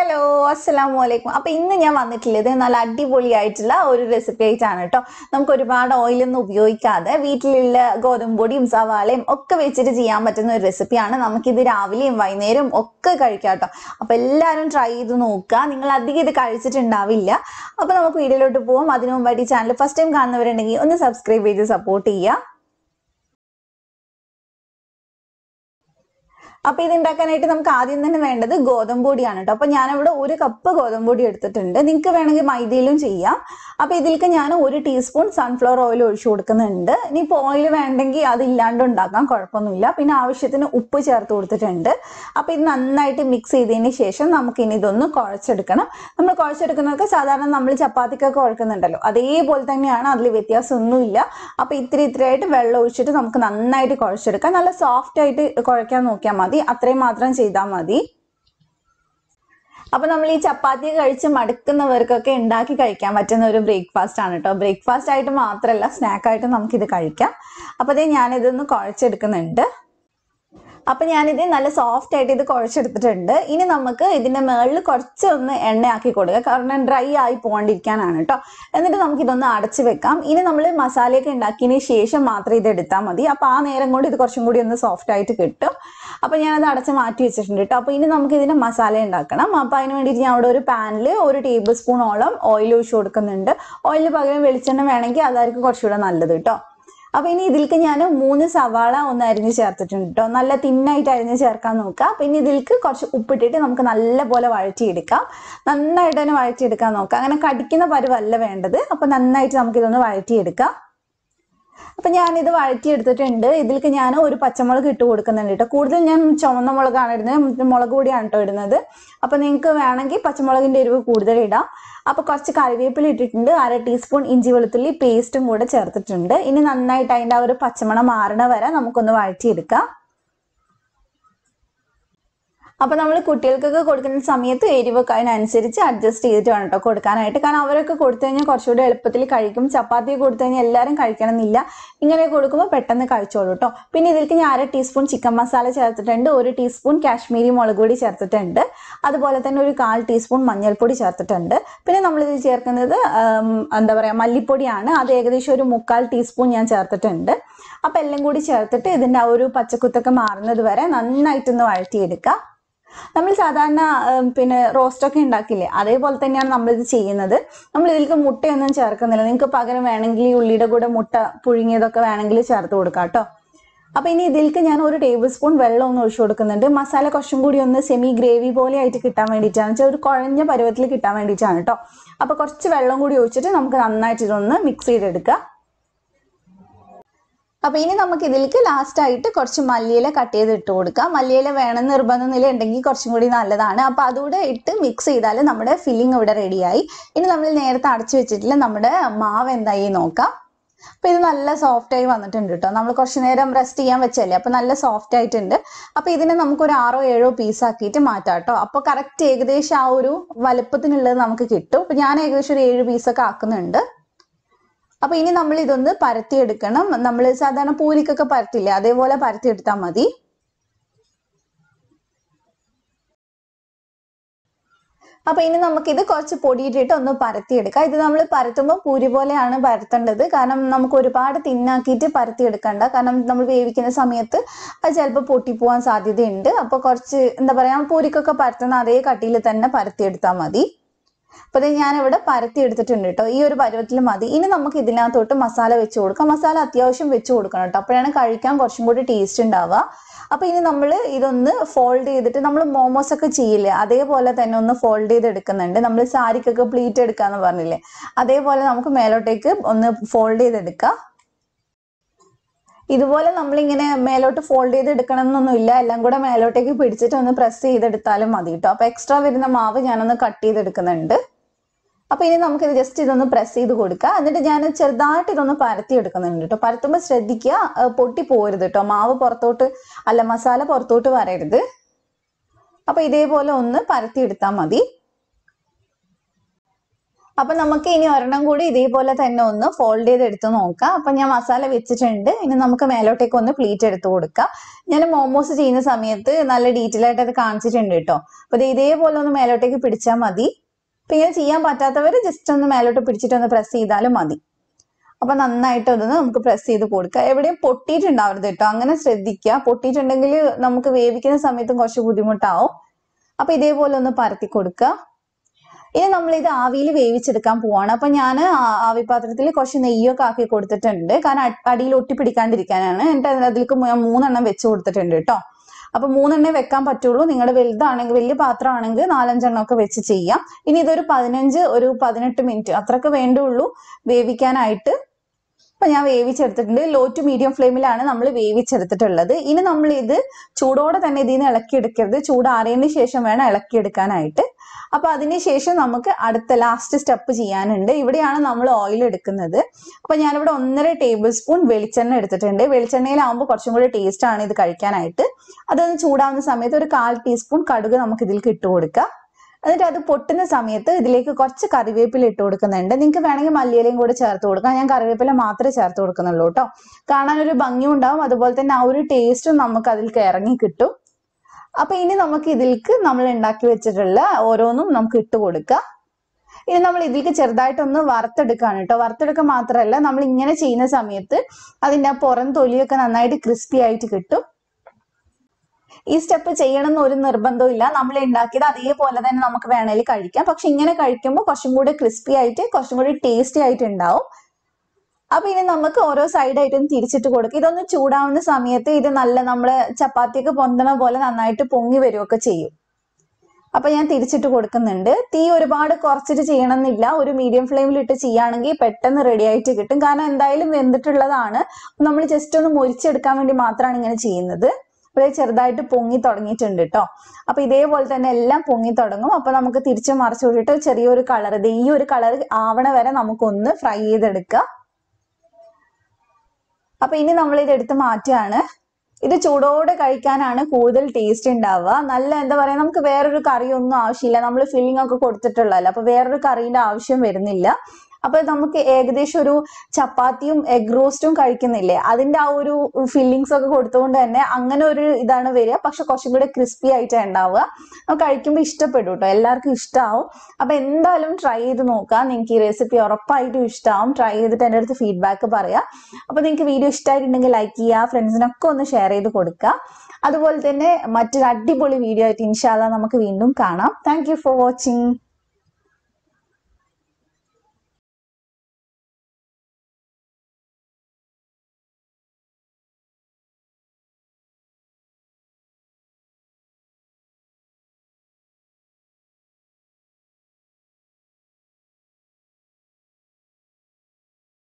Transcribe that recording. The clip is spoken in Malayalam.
ഹലോ അസ്സലാമു അലൈക്കും അപ്പൊ ഇന്ന് ഞാൻ വന്നിട്ടുള്ളത് നല്ല അടിപൊളിയായിട്ടുള്ള ഒരു റെസിപ്പി ആയിട്ടാണ് കേട്ടോ നമുക്ക് ഒരുപാട് ഓയിലൊന്നും ഉപയോഗിക്കാതെ വീട്ടിലുള്ള ഗോതമ്പ് പൊടിയും സവാളയും ഒക്കെ വെച്ചിട്ട് ചെയ്യാൻ പറ്റുന്ന ഒരു റെസിപ്പിയാണ് നമുക്കിത് രാവിലെയും വൈകുന്നേരവും ഒക്കെ കഴിക്കാം കേട്ടോ അപ്പൊ എല്ലാവരും ട്രൈ ചെയ്ത് നോക്കുക നിങ്ങൾ അധികം ഇത് കഴിച്ചിട്ടുണ്ടാവില്ല അപ്പൊ നമുക്ക് വീഡിയോയിലോട്ട് പോവാം അതിനു മുമ്പായിട്ട് ഈ ചാനൽ ഫസ്റ്റ് ടൈം കാണുന്നവരുണ്ടെങ്കിൽ ഒന്ന് സബ്സ്ക്രൈബ് ചെയ്ത് സപ്പോർട്ട് ചെയ്യുക അപ്പൊ ഇത് ഉണ്ടാക്കാനായിട്ട് നമുക്ക് ആദ്യം തന്നെ വേണ്ടത് ഗോതമ്പ് പൊടിയാണ് കേട്ടോ അപ്പൊ ഞാനിവിടെ ഒരു കപ്പ് ഗോതമ്പ് പൊടി എടുത്തിട്ടുണ്ട് നിങ്ങൾക്ക് വേണമെങ്കിൽ മൈദയിലും ചെയ്യാം അപ്പൊ ഇതിലേക്ക് ഞാൻ ഒരു ടീസ്പൂൺ സൺഫ്ലവർ ഓയിൽ ഒഴിച്ചു കൊടുക്കുന്നുണ്ട് ഇനിയിപ്പോൾ ഓയിൽ വേണ്ടെങ്കിൽ അത് ഇല്ലാണ്ട് ഉണ്ടാക്കാം കുഴപ്പമൊന്നുമില്ല പിന്നെ ആവശ്യത്തിന് ഉപ്പ് ചേർത്ത് കൊടുത്തിട്ടുണ്ട് അപ്പൊ ഇത് നന്നായിട്ട് മിക്സ് ചെയ്തതിന് ശേഷം നമുക്ക് ഇനി ഇതൊന്ന് കുഴച്ചെടുക്കണം നമ്മൾ കുഴച്ചെടുക്കുന്നതൊക്കെ സാധാരണ നമ്മൾ ചപ്പാത്തിക്കൊക്കെ കുഴക്കുന്നുണ്ടല്ലോ അതേപോലെ തന്നെയാണ് അതിൽ വ്യത്യാസമൊന്നുമില്ല അപ്പൊ ഇത്തിരി ഇത്തിരി ആയിട്ട് വെള്ളം ഒഴിച്ചിട്ട് നമുക്ക് നന്നായിട്ട് കുഴച്ചെടുക്കാം നല്ല സോഫ്റ്റ് ആയിട്ട് കുഴക്കാൻ നോക്കിയാൽ മതി അത്രയും മാത്രം ചെയ്താൽ മതി അപ്പൊ നമ്മൾ ഈ ചപ്പാത്തി കഴിച്ച് മടുക്കുന്നവർക്കൊക്കെ ഉണ്ടാക്കി കഴിക്കാൻ പറ്റുന്ന ഒരു ബ്രേക്ക്ഫാസ്റ്റ് ആണ് കേട്ടോ ബ്രേക്ക്ഫാസ്റ്റ് ആയിട്ട് മാത്രമല്ല സ്നാക്ക് ആയിട്ട് നമുക്കിത് കഴിക്കാം അപ്പൊ അതേ ഞാനിതൊന്ന് കുഴച്ചെടുക്കുന്നുണ്ട് അപ്പൊ ഞാനിത് നല്ല സോഫ്റ്റ് ആയിട്ട് ഇത് കുഴച്ചെടുത്തിട്ടുണ്ട് ഇനി നമുക്ക് ഇതിന്റെ മുകളിൽ കുറച്ചൊന്ന് എണ്ണയാക്കി കൊടുക്കുക കാരണം ഡ്രൈ ആയി പോകാണ്ടിരിക്കാനാണ് കേട്ടോ എന്നിട്ട് നമുക്ക് ഇതൊന്ന് അടച്ചു വെക്കാം ഇനി നമ്മൾ മസാലയൊക്കെ ഉണ്ടാക്കിയതിന് ശേഷം മാത്രം ഇത് എടുത്താൽ മതി അപ്പൊ ആ നേരം കൊണ്ട് ഇത് കുറച്ചും കൂടി ഒന്ന് സോഫ്റ്റ് ആയിട്ട് കിട്ടും അപ്പൊ ഞാനത് അടച്ച് മാറ്റി വെച്ചിട്ടുണ്ട് കേട്ടോ അപ്പൊ ഇനി നമുക്ക് ഇതിന്റെ മസാല ഉണ്ടാക്കണം അപ്പൊ അതിന് വേണ്ടിയിട്ട് ഞാൻ അവിടെ ഒരു പാനിൽ ഒരു ടേബിൾ സ്പൂണോളം ഓയിൽ ഒഴിച്ചു കൊടുക്കുന്നുണ്ട് ഓയിലിന് പകരം വെളിച്ചെണ്ണ വേണമെങ്കിൽ അതായിരിക്കും കുറച്ചുകൂടെ നല്ലത് കേട്ടോ അപ്പൊ ഇനി ഇതിലേക്ക് ഞാൻ മൂന്ന് സവാള ഒന്ന് അരിഞ്ഞ് ചേർത്തിട്ടുണ്ട് കേട്ടോ നല്ല തിന്നായിട്ട് അരിഞ്ഞ് ചേർക്കാൻ നോക്കുക പിന്നെ ഇതിലേക്ക് കുറച്ച് ഉപ്പിട്ടിട്ട് നമുക്ക് നല്ലപോലെ വഴറ്റിയെടുക്കാം നന്നായിട്ട് തന്നെ വഴറ്റിയെടുക്കാൻ നോക്കാം അങ്ങനെ കടിക്കുന്ന പരുവല്ല വേണ്ടത് അപ്പൊ നന്നായിട്ട് നമുക്ക് ഇതൊന്ന് വഴറ്റിയെടുക്കാം അപ്പൊ ഞാനിത് വഴറ്റിയെടുത്തിട്ടുണ്ട് ഇതിലേക്ക് ഞാൻ ഒരു പച്ചമുളക് ഇട്ട് കൊടുക്കുന്നുണ്ട് കേട്ടോ കൂടുതൽ ഞാൻ ചുവന്ന മുളകാണ് ഇടുന്നത് മുളക് പൊടിയാണ് കേട്ടോ ഇടുന്നത് അപ്പൊ നിങ്ങൾക്ക് വേണമെങ്കിൽ പച്ചമുളകിന്റെ എരിവ് കൂടുതൽ ഇടാം അപ്പൊ കുറച്ച് കറിവേപ്പില ഇട്ടിട്ടുണ്ട് അര ടീസ്പൂൺ ഇഞ്ചി വെളുത്തുള്ളി പേസ്റ്റും കൂടെ ചേർത്തിട്ടുണ്ട് ഇനി നന്നായിട്ട് അതിന്റെ ആ ഒരു പച്ചമണം മാറണ വരെ നമുക്കൊന്ന് വഴറ്റിയെടുക്കാം അപ്പൊ നമ്മൾ കുട്ടികൾക്കൊക്കെ കൊടുക്കുന്ന സമയത്ത് എരിവൊക്കെ അതിനനുസരിച്ച് അഡ്ജസ്റ്റ് ചെയ്തിട്ട് വേണം കേട്ടോ കൊടുക്കാനായിട്ട് കാരണം അവരൊക്കെ കൊടുത്തു കഴിഞ്ഞാൽ കുറച്ചുകൂടി എളുപ്പത്തിൽ കഴിക്കും ചപ്പാത്തി കൊടുത്തു കഴിഞ്ഞാൽ എല്ലാവരും കഴിക്കണമെന്നില്ല ഇങ്ങനെ കൊടുക്കുമ്പോൾ പെട്ടെന്ന് കഴിച്ചോളൂ കേട്ടോ പിന്നെ ഇതിലേക്ക് ഞാൻ അര ടീസ്പൂൺ ചിക്കൻ മസാല ചേർത്തിട്ടുണ്ട് ഒരു ടീസ്പൂൺ കാശ്മീരി മുളക് പൊടി ചേർത്തിട്ടുണ്ട് അതുപോലെ തന്നെ ഒരു കാൽ ടീസ്പൂൺ മഞ്ഞൾപ്പൊടി ചേർത്തിട്ടുണ്ട് പിന്നെ നമ്മളിത് ചേർക്കുന്നത് ആം, എന്താ പറയുക മല്ലിപ്പൊടിയാണ് അത് ഏകദേശം ഒരു മുക്കാൽ ടീസ്പൂൺ ഞാൻ ചേർത്തിട്ടുണ്ട് അപ്പം എല്ലാം കൂടി ചേർത്തിട്ട് ഇതിൻ്റെ ആ ഒരു പച്ചക്കുത്തൊക്കെ മാറുന്നത് വരെ നന്നായിട്ടൊന്ന് വഴറ്റിയെടുക്കുക നമ്മൾ സാധാരണ ഉം, പിന്നെ റോസ്റ്റൊക്കെ ഉണ്ടാക്കില്ലേ അതേപോലെ തന്നെയാണ് നമ്മളിത് ചെയ്യുന്നത് നമ്മൾ ഇതിലേക്ക് മുട്ടയൊന്നും ചേർക്കുന്നില്ല നിങ്ങൾക്ക് പകരം വേണമെങ്കിൽ ഈ ഉള്ളിയുടെ കൂടെ മുട്ട പുഴുങ്ങിയതൊക്കെ വേണമെങ്കിൽ ചേർത്ത് കൊടുക്കാം കേട്ടോ അപ്പൊ ഇനി ഇതിലേക്ക് ഞാൻ ഒരു ടേബിൾ സ്പൂൺ വെള്ളം ഒന്ന് ഒഴിച്ചു കൊടുക്കുന്നുണ്ട് മസാല കുറച്ചും കൂടി ഒന്ന് സെമി ഗ്രേവി പോലെ ആയിട്ട് കിട്ടാൻ വേണ്ടിയിട്ടാണ് വെച്ചാൽ ഒരു കുഴഞ്ഞ പരുവത്തിൽ കിട്ടാൻ വേണ്ടിയിട്ടാണ് കേട്ടോ അപ്പൊ കുറച്ച് വെള്ളം കൂടി ഒഴിച്ചിട്ട് നമുക്ക് നന്നായിട്ട് ഇതൊന്ന് മിക്സ് ചെയ്തെടുക്കാം അപ്പൊ ഇനി നമുക്ക് ഇതിലേക്ക് ലാസ്റ്റ് ആയിട്ട് കുറച്ച് മല്ലിയില കട്ട് ചെയ്ത് ഇട്ട് കൊടുക്കാം മല്ലിയില വേണം നിർബന്ധമില്ല ഉണ്ടെങ്കിൽ കുറച്ചും കൂടി നല്ലതാണ് അപ്പൊ അതുകൂടെ ഇട്ട് മിക്സ് ചെയ്താൽ നമ്മുടെ ഫില്ലിംഗ് ഇവിടെ റെഡിയായി ഇനി നമ്മൾ നേരത്തെ അടച്ചു വെച്ചിട്ടില്ല നമ്മുടെ മാവ് എന്തായി നോക്കാം അപ്പൊ ഇത് നല്ല സോഫ്റ്റ് ആയി വന്നിട്ടുണ്ട് കേട്ടോ നമ്മൾ കുറച്ച് നേരം റെസ്റ്റ് ചെയ്യാൻ വെച്ചല്ലേ അപ്പൊ നല്ല സോഫ്റ്റ് ആയിട്ടുണ്ട് അപ്പൊ ഇതിനെ നമുക്ക് ഒരു ആറോ ഏഴോ പീസ് ആക്കിയിട്ട് മാറ്റാം കേട്ടോ അപ്പൊ കറക്റ്റ് ഏകദേശം ആ ഒരു വലുപ്പത്തിനുള്ളത് നമുക്ക് കിട്ടും അപ്പൊ ഞാൻ ഏകദേശം ഒരു ഏഴ് പീസൊക്കെ ആക്കുന്നുണ്ട് അപ്പൊ ഇനി നമ്മൾ ഇതൊന്ന് പരത്തിയെടുക്കണം നമ്മൾ സാധാരണ പൂരിക്കൊക്കെ പരത്തില്ലേ അതേപോലെ പരത്തിയെടുത്താൽ മതി അപ്പൊ ഇനി നമുക്കിത് കുറച്ച് പൊടിയിട്ടിട്ട് ഒന്ന് പരത്തിയെടുക്കാം ഇത് നമ്മൾ പരത്തുമ്പോൾ പൂരി പോലെയാണ് പരത്തേണ്ടത് കാരണം നമുക്ക് ഒരുപാട് തിന്നാക്കിയിട്ട് പരത്തിയെടുക്കണ്ട കാരണം നമ്മൾ വേവിക്കുന്ന സമയത്ത് അത് ചിലപ്പോൾ പൊട്ടിപ്പോവാൻ സാധ്യതയുണ്ട് അപ്പൊ കുറച്ച് എന്താ പറയാ പൂരിക്കൊക്കെ പരത്തുന്ന അതേ കട്ടിയിൽ തന്നെ പരത്തിയെടുത്താൽ മതി അപ്പൊ ഇത് ഞാനിവിടെ പരത്തി എടുത്തിട്ടുണ്ട് കേട്ടോ ഈ ഒരു പരുവത്തിൽ മതി ഇനി നമുക്ക് ഇതിനകത്തോട്ട് മസാല വെച്ച് കൊടുക്കാം മസാല അത്യാവശ്യം വെച്ച് കൊടുക്കണം കേട്ടോ അപ്പോഴാണ് കഴിക്കാൻ കുറച്ചും കൂടി ടേസ്റ്റ് ഉണ്ടാവുക അപ്പൊ ഇനി നമ്മൾ ഇതൊന്ന് ഫോൾഡ് ചെയ്തിട്ട് നമ്മൾ മോമോസ് ഒക്കെ ചെയ്യില്ലേ അതേപോലെ തന്നെ ഒന്ന് ഫോൾഡ് ചെയ്ത് എടുക്കുന്നുണ്ട് നമ്മൾ സാരിക്കൊക്കെ പ്ലീറ്റ് എടുക്കാന്ന് പറഞ്ഞില്ലേ അതേപോലെ നമുക്ക് മേലോട്ടേക്ക് ഒന്ന് ഫോൾഡ് ചെയ്തെടുക്കാം ഇതുപോലെ നമ്മളിങ്ങനെ മേലോട്ട് ഫോൾഡ് ചെയ്ത് എടുക്കണം എന്നൊന്നുമില്ല എല്ലാം കൂടെ മേലോട്ടേക്ക് പിടിച്ചിട്ട് ഒന്ന് പ്രസ് ചെയ്തെടുത്താലും മതി കേട്ടോ അപ്പൊ എക്സ്ട്രാ വരുന്ന മാവ് ഞാനൊന്ന് കട്ട് ചെയ്തെടുക്കുന്നുണ്ട് അപ്പൊ ഇനി നമുക്കിത് ജസ്റ്റ് ഇതൊന്ന് പ്രസ് ചെയ്ത് കൊടുക്കുക എന്നിട്ട് ഞാൻ ചെറുതായിട്ട് ഇതൊന്ന് പരത്തി എടുക്കുന്നുണ്ട് കേട്ടോ പരത്തുമ്പോൾ ശ്രദ്ധിക്കുക ഏർ പൊട്ടി പോരുത് കേട്ടോ മാവ് പുറത്തോട്ട് അല്ല മസാല പുറത്തോട്ട് വരരുത് അപ്പൊ ഇതേപോലെ ഒന്ന് പരത്തി എടുത്താൽ മതി അപ്പൊ നമുക്ക് ഇനി ഒരെണ്ണം കൂടി ഇതേപോലെ തന്നെ ഒന്ന് ഫോൾഡ് ചെയ്ത് എടുത്ത് നോക്കാം അപ്പൊ ഞാൻ മസാല വെച്ചിട്ടുണ്ട് ഇനി നമുക്ക് മേലോട്ടേക്ക് ഒന്ന് പ്ലീറ്റ് എടുത്ത് കൊടുക്കാം ഞാൻ മോമോസ് ചെയ്യുന്ന സമയത്ത് നല്ല ഡീറ്റെയിൽ ആയിട്ട് അത് കാണിച്ചിട്ടുണ്ട് കേട്ടോ അപ്പൊ ഇത് ഇതേപോലെ ഒന്ന് മേലോട്ടേക്ക് പിടിച്ചാൽ മതി അപ്പൊ ഇങ്ങനെ ചെയ്യാൻ പറ്റാത്തവർ ജസ്റ്റ് ഒന്ന് മേലോട്ട് പിടിച്ചിട്ട് ഒന്ന് പ്രസ് ചെയ്താലും മതി അപ്പൊ നന്നായിട്ട് അതൊന്ന് നമുക്ക് പ്രസ് ചെയ്ത് കൊടുക്കുക എവിടെയും പൊട്ടിയിട്ടുണ്ടാവരുത് കേട്ടോ അങ്ങനെ ശ്രദ്ധിക്കുക പൊട്ടിയിട്ടുണ്ടെങ്കിൽ നമുക്ക് വേവിക്കുന്ന സമയത്തും കുറച്ച് ബുദ്ധിമുട്ടാവും അപ്പൊ ഇതേപോലെ ഒന്ന് പരത്തി കൊടുക്കുക ഇനി നമ്മൾ ഇത് ആവിയിൽ വേവിച്ചെടുക്കാൻ പോവാണ് അപ്പൊ ഞാൻ ആവിപാത്രത്തിൽ കുറച്ച് നെയ്യൊക്കെ ആക്കി കൊടുത്തിട്ടുണ്ട് കാരണം അ- അടിയിൽ ഒട്ടിപ്പിടിക്കാണ്ടിരിക്കാനാണ് എന്നിട്ട് അതിൽ അതിലേക്ക് ഞാൻ മൂന്നെണ്ണം വെച്ച് കൊടുത്തിട്ടുണ്ട് കേട്ടോ അപ്പൊ മൂന്നെണ്ണേ വെക്കാൻ പറ്റുള്ളൂ നിങ്ങളുടെ വലുതാണെങ്കിൽ വലിയ പാത്രമാണെങ്കിൽ നാലഞ്ചെണ്ണം ഒക്കെ വെച്ച് ചെയ്യാം ഇനി ഇതൊരു പതിനഞ്ച് ഒരു പതിനെട്ട് മിനിറ്റ് അത്രക്ക് വേണ്ടുള്ളൂ വേവിക്കാനായിട്ട് അപ്പൊ ഞാൻ വേവിച്ചെടുത്തിട്ടുണ്ട് ലോ ടു മീഡിയം ഫ്ലെയിമിലാണ് നമ്മൾ വേവിച്ചെടുത്തിട്ടുള്ളത് ഇനി നമ്മൾ ഇത് ചൂടോടെ തന്നെ ഇതിൽ നിന്ന് ഇളക്കിയെടുക്കരുത് ചൂടാറിയതിന് ശേഷം വേണം ഇളക്കിയെടുക്കാനായിട്ട് അപ്പൊ അതിനുശേഷം നമുക്ക് അടുത്ത ലാസ്റ്റ് സ്റ്റെപ്പ് ചെയ്യാനുണ്ട് ഇവിടെയാണ് നമ്മൾ ഓയിൽ എടുക്കുന്നത് അപ്പൊ ഞാനിവിടെ ഒന്നര ടേബിൾ സ്പൂൺ വെളിച്ചെണ്ണ എടുത്തിട്ടുണ്ട് വെളിച്ചെണ്ണയിലാവുമ്പോൾ കുറച്ചും കൂടി ടേസ്റ്റ് ആണ് ഇത് കഴിക്കാനായിട്ട് അതൊന്ന് ചൂടാവുന്ന സമയത്ത് ഒരു കാൽ ടീസ്പൂൺ കടുക് നമുക്ക് ഇതിലേക്ക് ഇട്ട് കൊടുക്കാം എന്നിട്ട് അത് പൊട്ടുന്ന സമയത്ത് ഇതിലേക്ക് കുറച്ച് കറിവേപ്പില ഇട്ട് കൊടുക്കുന്നുണ്ട് നിങ്ങൾക്ക് വേണമെങ്കിൽ മല്ലിയിലയും കൂടെ ചേർത്ത് കൊടുക്കാം ഞാൻ കറിവേപ്പില മാത്രമേ ചേർത്ത് കൊടുക്കുന്നുള്ളൂ കേട്ടോ കാണാൻ ഒരു ഭംഗി ഉണ്ടാവും അതുപോലെ തന്നെ ആ ഒരു ടേസ്റ്റും നമുക്ക് അതിലേക്ക് ഇറങ്ങി കിട്ടും അപ്പൊ ഇനി നമുക്ക് ഇതിലേക്ക് നമ്മൾ ഉണ്ടാക്കി വെച്ചിട്ടുള്ള ഓരോന്നും നമുക്ക് ഇട്ട് കൊടുക്കാം ഇനി നമ്മൾ ഇതിലേക്ക് ചെറുതായിട്ടൊന്ന് വറുത്തെടുക്കാണ് കേട്ടോ വറുത്തെടുക്കുക മാത്രമല്ല നമ്മൾ ഇങ്ങനെ ചെയ്യുന്ന സമയത്ത് അതിന്റെ ആ പുറം തൊലിയൊക്കെ നന്നായിട്ട് ക്രിസ്പി ആയിട്ട് കിട്ടും ഈ സ്റ്റെപ്പ് ചെയ്യണം എന്ന് ഒരു നിർബന്ധവും ഇല്ല നമ്മൾ ഉണ്ടാക്കിയത് അതേപോലെ തന്നെ നമുക്ക് വേണമെങ്കിൽ കഴിക്കാം പക്ഷെ ഇങ്ങനെ കഴിക്കുമ്പോൾ കുറച്ചും കൂടി ക്രിസ്പി ആയിട്ട് കുറച്ചും കൂടി ടേസ്റ്റി ആയിട്ട് ഉണ്ടാവും അപ്പൊ ഇനി നമുക്ക് ഓരോ സൈഡായിട്ടും തിരിച്ചിട്ട് കൊടുക്കുക ഇതൊന്ന് ചൂടാവുന്ന സമയത്ത് ഇത് നല്ല നമ്മള് ചപ്പാത്തിയൊക്കെ പൊന്തണ പോലെ നന്നായിട്ട് പൊങ്ങി വരികയൊക്കെ ചെയ്യും അപ്പൊ ഞാൻ തിരിച്ചിട്ട് കൊടുക്കുന്നുണ്ട് തീ ഒരുപാട് കുറച്ചിട്ട് ചെയ്യണമെന്നില്ല ഒരു മീഡിയം ഫ്ലെയിമിൽ ഇട്ട് ചെയ്യുകയാണെങ്കിൽ പെട്ടെന്ന് റെഡി ആയിട്ട് കിട്ടും കാരണം എന്തായാലും വെന്തിട്ടുള്ളതാണ് നമ്മൾ ജസ്റ്റ് ഒന്ന് മുരിച്ചെടുക്കാൻ വേണ്ടി മാത്രമാണ് ഇങ്ങനെ ചെയ്യുന്നത് ഇവിടെ ചെറുതായിട്ട് പൊങ്ങി തുടങ്ങിയിട്ടുണ്ട് കേട്ടോ അപ്പൊ ഇതേപോലെ തന്നെ എല്ലാം പൊങ്ങി തുടങ്ങും അപ്പൊ നമുക്ക് തിരിച്ച് മറിച്ച് വിട്ടിട്ട് ചെറിയൊരു കളർ ഇത് ഈ ഒരു കളർ ആവണ വരെ നമുക്കൊന്ന് ഫ്രൈ ചെയ്തെടുക്കാം അപ്പൊ ഇനി നമ്മൾ ഇത് എടുത്ത് മാറ്റുകയാണ് ഇത് ചൂടോടെ കഴിക്കാനാണ് കൂടുതൽ ടേസ്റ്റ് ഉണ്ടാവുക നല്ല എന്താ പറയാ നമുക്ക് വേറൊരു കറി ഒന്നും ആവശ്യമില്ല നമ്മൾ ഫില്ലിംഗ് ഒക്കെ കൊടുത്തിട്ടുള്ളതല്ല അപ്പൊ വേറൊരു കറീന്റെ ആവശ്യം വരുന്നില്ല അപ്പൊ നമുക്ക് ഏകദേശം ഒരു ചപ്പാത്തിയും എഗ് റോസ്റ്റും കഴിക്കുന്നില്ലേ അതിന്റെ ആ ഒരു ഫില്ലിങ്സ് ഒക്കെ കൊടുത്തുകൊണ്ട് തന്നെ അങ്ങനെ ഒരു ഇതാണ് വരിക പക്ഷെ കുറച്ചും കൂടെ ക്രിസ്പി ആയിട്ടാണ് ഉണ്ടാവുക നമുക്ക് കഴിക്കുമ്പോൾ ഇഷ്ടപ്പെടും കേട്ടോ എല്ലാവർക്കും ഇഷ്ടമാവും അപ്പൊ എന്തായാലും ട്രൈ ചെയ്ത് നോക്കാം നിങ്ങൾക്ക് ഈ റെസിപ്പി ഉറപ്പായിട്ടും ഇഷ്ടമാവും ട്രൈ ചെയ്തിട്ട് എൻ്റെ അടുത്ത് ഫീഡ്ബാക്ക് പറയാം അപ്പൊ നിങ്ങൾക്ക് വീഡിയോ ഇഷ്ടമായിട്ടുണ്ടെങ്കിൽ ലൈക്ക് ചെയ്യുക ഫ്രണ്ട്സിനൊക്കെ ഒന്ന് ഷെയർ ചെയ്ത് കൊടുക്കുക അതുപോലെ തന്നെ മറ്റൊരു അടിപൊളി വീഡിയോ ആയിട്ട് ഇൻഷാല്ല നമുക്ക് വീണ്ടും കാണാം താങ്ക് യു ഫോർ വാച്ചിങ്